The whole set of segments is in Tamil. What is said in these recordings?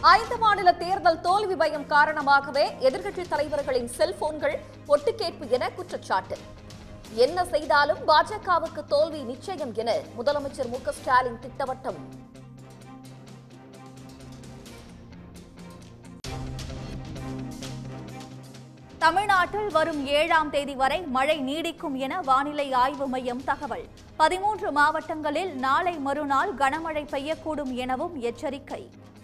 ஐந்து மாநில தேர்தல் தோல்வி பயம் காரணமாகவே எதிர்க்கட்சித் தலைவர்களின் செல்போன்கள் ஒட்டுக்கேட்பு என குற்றச்சாட்டு என்ன செய்தாலும் பாஜகவுக்கு தோல்வி நிச்சயம் என முதலமைச்சர் மு க ஸ்டாலின் திட்டவட்டம் தமிழ்நாட்டில் வரும் ஏழாம் தேதி வரை மழை நீடிக்கும் என வானிலை ஆய்வு மையம் தகவல் பதிமூன்று மாவட்டங்களில் நாளை மறுநாள் கனமழை பெய்யக்கூடும் எனவும் எச்சரிக்கை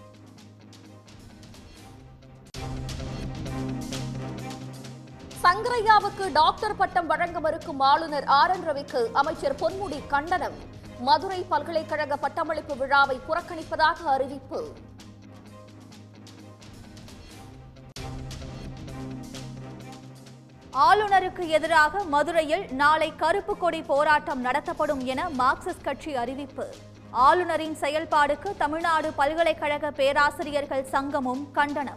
சங்கரையாவுக்கு டாக்டர் பட்டம் வழங்க மறுக்கும் ஆளுநர் ஆர் என் ரவிக்கு அமைச்சர் பொன்முடி கண்டனம் மதுரை பல்கலைக்கழக பட்டமளிப்பு விழாவை புறக்கணிப்பதாக அறிவிப்பு ஆளுநருக்கு எதிராக மதுரையில் நாளை கருப்பு கொடி போராட்டம் நடத்தப்படும் என மார்க்சிஸ்ட் கட்சி அறிவிப்பு ஆளுநரின் செயல்பாடுக்கு தமிழ்நாடு பல்கலைக்கழக பேராசிரியர்கள் சங்கமும் கண்டனம்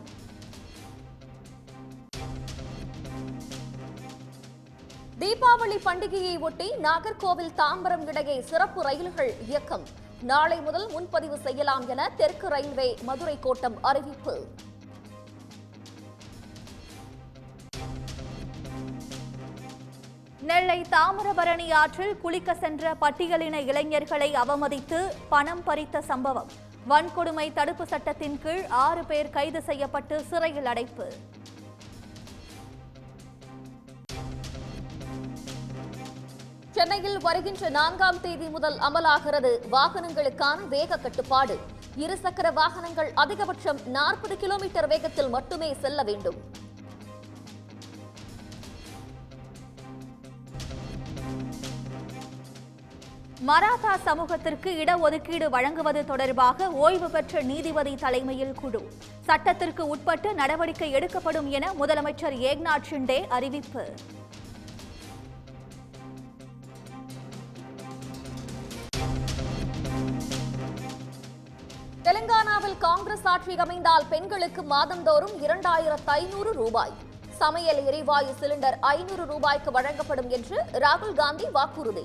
தீபாவளி பண்டிகையை ஒட்டி நாகர்கோவில் தாம்பரம் இடையே சிறப்பு ரயில்கள் இயக்கம் நாளை முதல் முன்பதிவு செய்யலாம் என தெற்கு ரயில்வே மதுரை கோட்டம் அறிவிப்பு நெல்லை தாமிரபரணி ஆற்றில் குளிக்க சென்ற பட்டியலின இளைஞர்களை அவமதித்து பணம் பறித்த சம்பவம் வன்கொடுமை தடுப்பு சட்டத்தின் கீழ் ஆறு பேர் கைது செய்யப்பட்டு சிறையில் அடைப்பு சென்னையில் வருகின்ற நான்காம் தேதி முதல் அமலாகிறது வாகனங்களுக்கான வேக கட்டுப்பாடு இருசக்கர வாகனங்கள் அதிகபட்சம் நாற்பது கிலோமீட்டர் வேகத்தில் மட்டுமே செல்ல வேண்டும் மராத்தா சமூகத்திற்கு இடஒதுக்கீடு வழங்குவது தொடர்பாக ஓய்வு பெற்ற நீதிபதி தலைமையில் குழு சட்டத்திற்கு உட்பட்டு நடவடிக்கை எடுக்கப்படும் என முதலமைச்சர் ஏக்நாத் ஷிண்டே அறிவிப்பு தெலுங்கானாவில் காங்கிரஸ் ஆட்சி அமைந்தால் பெண்களுக்கு மாதந்தோறும் இரண்டாயிரத்து ஐநூறு ரூபாய் சமையல் எரிவாயு சிலிண்டர் ஐநூறு ரூபாய்க்கு வழங்கப்படும் என்று ராகுல் காந்தி வாக்குறுதி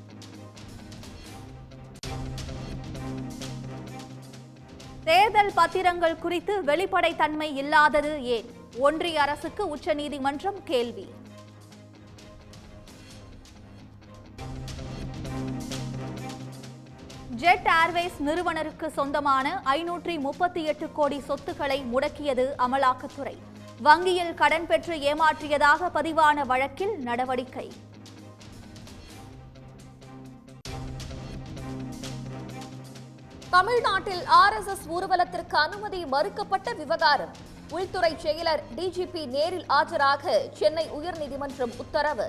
தேர்தல் பத்திரங்கள் குறித்து வெளிப்படைத்தன்மை இல்லாதது ஏன் ஒன்றிய அரசுக்கு உச்சநீதிமன்றம் கேள்வி ஜெட் ஏர்வேஸ் நிறுவனருக்கு சொந்தமான ஐநூற்றி முப்பத்தி எட்டு கோடி சொத்துக்களை முடக்கியது அமலாக்கத்துறை வங்கியில் கடன் பெற்று ஏமாற்றியதாக பதிவான வழக்கில் நடவடிக்கை தமிழ்நாட்டில் ஆர்எஸ்எஸ் ஊர்வலத்திற்கு அனுமதி மறுக்கப்பட்ட விவகாரம் உள்துறை செயலர் டிஜிபி நேரில் ஆஜராக சென்னை உயர்நீதிமன்றம் உத்தரவு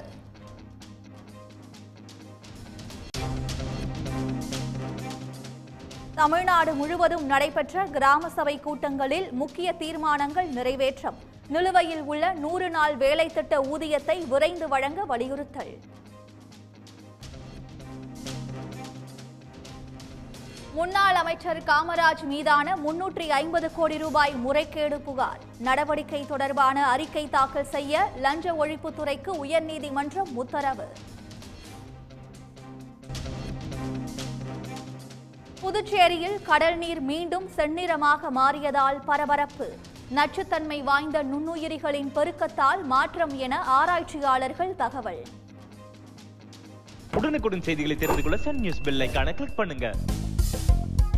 தமிழ்நாடு முழுவதும் நடைபெற்ற கிராம சபை கூட்டங்களில் முக்கிய தீர்மானங்கள் நிறைவேற்றம் நிலுவையில் உள்ள நூறு நாள் வேலை திட்ட ஊதியத்தை விரைந்து வழங்க வலியுறுத்தல் முன்னாள் அமைச்சர் காமராஜ் மீதான முன்னூற்றி ஐம்பது கோடி ரூபாய் முறைகேடு புகார் நடவடிக்கை தொடர்பான அறிக்கை தாக்கல் செய்ய லஞ்ச ஒழிப்புத்துறைக்கு உயர்நீதிமன்றம் உத்தரவு புதுச்சேரியில் கடல் நீர் மீண்டும் செந்நிறமாக மாறியதால் பரபரப்பு நச்சுத்தன்மை வாய்ந்த நுண்ணுயிரிகளின் பெருக்கத்தால் மாற்றம் என ஆராய்ச்சியாளர்கள் தகவல் உடனுக்குடன் செய்திகளை தெரிந்து கொள்ள சன் நியூஸ் பெல் ஐகானை கிளிக் பண்ணுங்க